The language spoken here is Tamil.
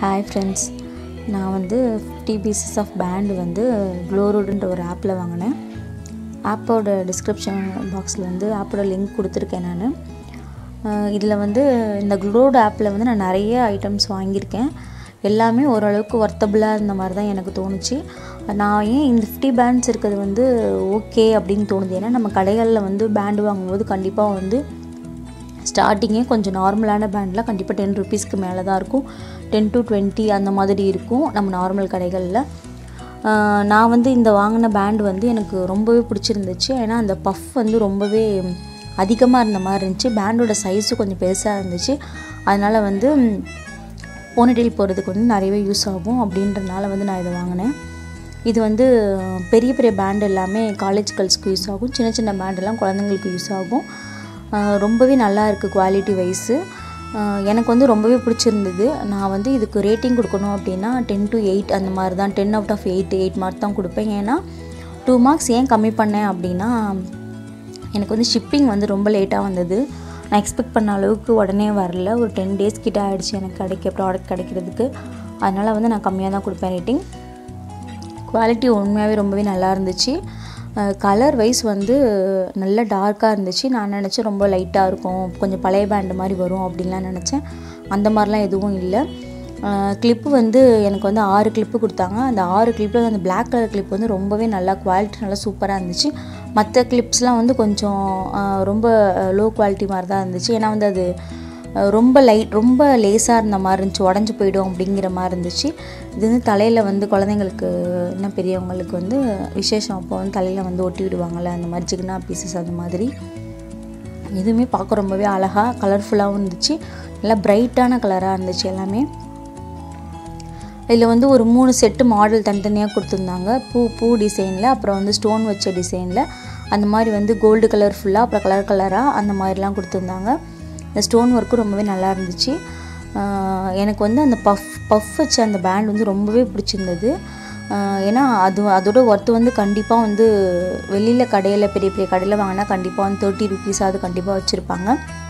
ஹாய் ஃப்ரெண்ட்ஸ் நான் வந்து ஃபிஃப்டி பீசஸ் ஆஃப் பேண்டு வந்து க்ளோரோடுன்ற ஒரு ஆப்பில் வாங்கினேன் ஆப்போட டிஸ்கிரிப்ஷன் பாக்ஸில் வந்து ஆப்போட லிங்க் கொடுத்துருக்கேன் நான் இதில் வந்து இந்த க்ளோரோடு ஆப்பில் வந்து நான் நிறைய ஐட்டம்ஸ் வாங்கியிருக்கேன் எல்லாமே ஓரளவுக்கு ஒர்த்தபுளாக இருந்த மாதிரி தான் எனக்கு தோணுச்சு நான் ஏன் இந்த ஃபிஃப்டி பேண்ட்ஸ் இருக்கிறது வந்து ஓகே அப்படின்னு தோணுது ஏன்னா நம்ம கடைகளில் வந்து பேண்டு வாங்கும்போது கண்டிப்பாக வந்து ஸ்டார்டிங்கே கொஞ்சம் நார்மலான பேண்டில் கண்டிப்பாக டென் ருபீஸ்க்கு மேலே தான் இருக்கும் டென் டு டுவெண்ட்டி அந்த மாதிரி இருக்கும் நம்ம நார்மல் கடைகளில் நான் வந்து இந்த வாங்கின பேண்ட் வந்து எனக்கு ரொம்பவே பிடிச்சிருந்துச்சு ஏன்னா அந்த பஃப் வந்து ரொம்பவே அதிகமாக இருந்த மாதிரி இருந்துச்சு பேண்டோட சைஸும் கொஞ்சம் பெருசாக இருந்துச்சு அதனால் வந்து போனிடெயில் போகிறதுக்கு வந்து நிறையவே யூஸ் ஆகும் அப்படின்றனால வந்து நான் இதை வாங்கினேன் இது வந்து பெரிய பெரிய பேண்ட் எல்லாமே காலேஜ் கேர்ள்ஸ்க்கு யூஸ் ஆகும் சின்ன சின்ன பேண்டெல்லாம் குழந்தைங்களுக்கு யூஸ் ஆகும் ரொம்பவே நல்லா இருக்குது குவாலிட்டி வைஸு எனக்கு வந்து ரொம்பவே பிடிச்சிருந்தது நான் வந்து இதுக்கு ரேட்டிங் கொடுக்கணும் அப்படின்னா டென் டு எயிட் அந்த மாதிரி தான் ten out of eight eight mark தான் கொடுப்பேன் ஏன்னா டூ மார்க்ஸ் ஏன் கம்மி பண்ணேன் அப்படின்னா எனக்கு வந்து ஷிப்பிங் வந்து ரொம்ப லேட்டாக வந்தது நான் எக்ஸ்பெக்ட் பண்ண அளவுக்கு உடனே வரல ஒரு டென் டேஸ் கிட்ட ஆகிடுச்சு எனக்கு கிடைக்க ப்ராடக்ட் கிடைக்கிறதுக்கு அதனால் வந்து நான் கம்மியாக தான் கொடுப்பேன் ரேட்டிங் குவாலிட்டி உண்மையாகவே ரொம்பவே நல்லா இருந்துச்சு கலர் வைஸ் வந்து நல்ல டார்க்காக இருந்துச்சு நான் நினச்சேன் ரொம்ப லைட்டாக இருக்கும் கொஞ்சம் பழைய பேண்டு மாதிரி வரும் அப்படின்லாம் நினச்சேன் அந்த மாதிரிலாம் எதுவும் இல்லை கிளிப்பு வந்து எனக்கு வந்து ஆறு கிளிப்பு கொடுத்தாங்க அந்த ஆறு கிளிப்பில் அந்த பிளாக் கலர் கிளிப் வந்து ரொம்பவே நல்லா குவாலிட்டி நல்லா சூப்பராக இருந்துச்சு மற்ற கிளிப்ஸ்லாம் வந்து கொஞ்சம் ரொம்ப லோ குவாலிட்டி மாதிரி தான் இருந்துச்சு ஏன்னா வந்து அது ரொம்ப லைட் ரொம்ப லேஸாக இருந்த மாதிரி இருந்துச்சு உடஞ்சி போயிடும் அப்படிங்கிற மாதிரி இருந்துச்சு இது வந்து தலையில் வந்து குழந்தைங்களுக்கு இன்னும் பெரியவங்களுக்கு வந்து விசேஷம் அப்போ வந்து தலையில் வந்து ஒட்டி விடுவாங்கள்ல அந்த மாதிரி ஜிக்னா பீசஸ் அந்த மாதிரி இதுவுமே பார்க்க ரொம்பவே அழகாக கலர்ஃபுல்லாகவும் இருந்துச்சு நல்லா பிரைட்டான கலராக இருந்துச்சு எல்லாமே இதில் வந்து ஒரு மூணு செட்டு மாடல் தனித்தனியாக கொடுத்துருந்தாங்க பூ பூ டிசைனில் அப்புறம் வந்து ஸ்டோன் வச்ச டிசைனில் அந்த மாதிரி வந்து கோல்டு கலர் ஃபுல்லாக அப்புறம் கலர் கலராக அந்த மாதிரிலாம் கொடுத்துருந்தாங்க இந்த ஸ்டோன் ஒர்க்கும் ரொம்பவே நல்லா இருந்துச்சு எனக்கு வந்து அந்த பஃப் பஃப் வச்ச அந்த பேண்ட் வந்து ரொம்பவே பிடிச்சிருந்தது ஏன்னா அது அதோட ஒர்த்து வந்து கண்டிப்பாக வந்து வெளியில் கடையில் பெரிய பெரிய கடையில் வாங்கினா கண்டிப்பாக வந்து தேர்ட்டி ருபீஸாவது கண்டிப்பாக வச்சுருப்பாங்க